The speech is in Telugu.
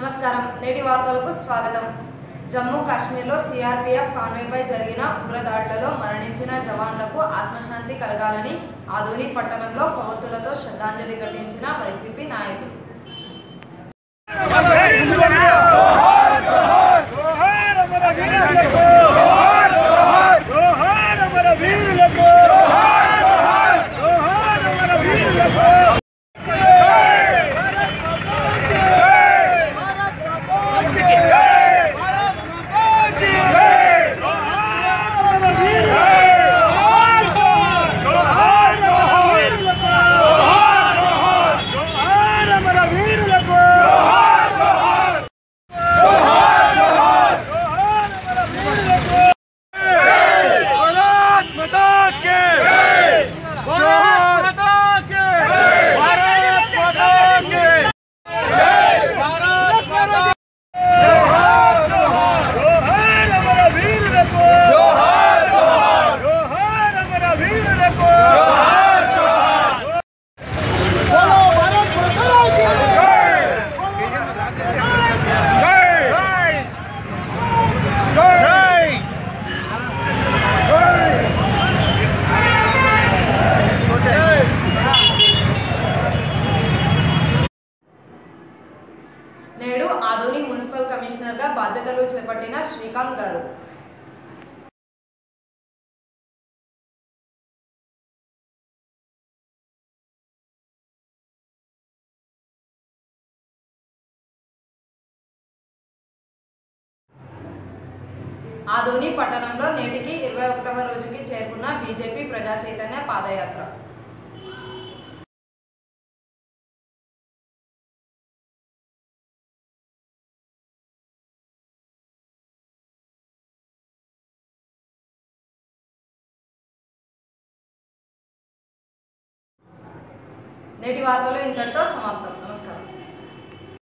నమస్కారం నేటి వార్తలకు స్వాగతం జమ్మూ కాశ్మీర్లో సిఆర్పీఎఫ్ కాన్వేపై జరిగిన ఉగ్రదాడులలో మరణించిన జవాన్లకు ఆత్మశాంతి కలగాలని ఆదోని పట్టణంలో కొవ్వొత్తులతో శ్రద్ధాంజలి ఘటించిన వైసీపీ నాయకులు జోహార్ అమర వీరులకు జోహార్ అమర వీరులకు జోహార్ అమర వీరులకు జోహార్ అమర వీరులకు भारत माता के भारत माता के भारत माता के भारत माता जोहार हमारा वीर रखो जोहार जोहार हमारा वीर रखो जोहार बोलो भारत माता की जय जय जय నేడు ఆదోని మున్సిపల్ కమిషనర్గా బాధ్యతలు చేపట్టిన శ్రీకాంత్ గారు ఆదోని పట్టణంలో నేటికి ఇరవై ఒకటవ రోజుకి చేరుకున్న బీజేపీ ప్రజా చైతన్య పాదయాత్ర నేటి వార్తలు ఇంతటితో సమాప్తం నమస్కారం